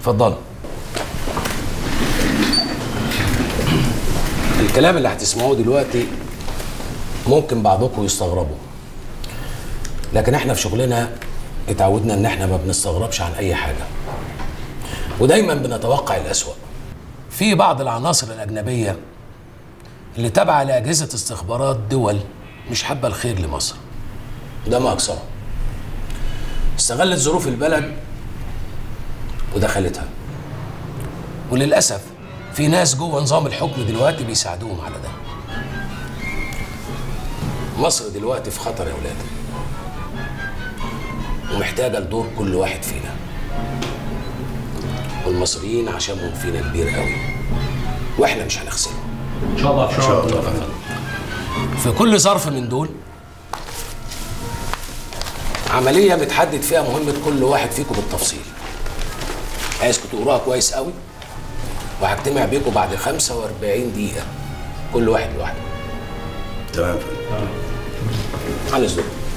اتفضلوا الكلام اللي هتسمعوه دلوقتي ممكن بعضكم يستغربوا لكن احنا في شغلنا اتعودنا ان احنا ما بنستغربش عن اي حاجه ودايما بنتوقع الاسوأ في بعض العناصر الاجنبيه اللي تابعه لاجهزه استخبارات دول مش حابه الخير لمصر ده ما اكثره استغلت ظروف البلد ودخلتها وللاسف في ناس جوه نظام الحكم دلوقتي بيساعدوهم على ده مصر دلوقتي في خطر يا ولاد ومحتاجة لدور كل واحد فينا والمصريين عشمهم فينا كبير قوي واحنا مش هنخسرهم ان شاء الله ان شاء الله في كل ظرف من دول عملية متحدد فيها مهمة كل واحد فيكم بالتفصيل عايزكم تقروها كويس قوي وهجتمع بيكم بعد 45 دقيقة كل واحد لوحده تمام يا فندم على الزوج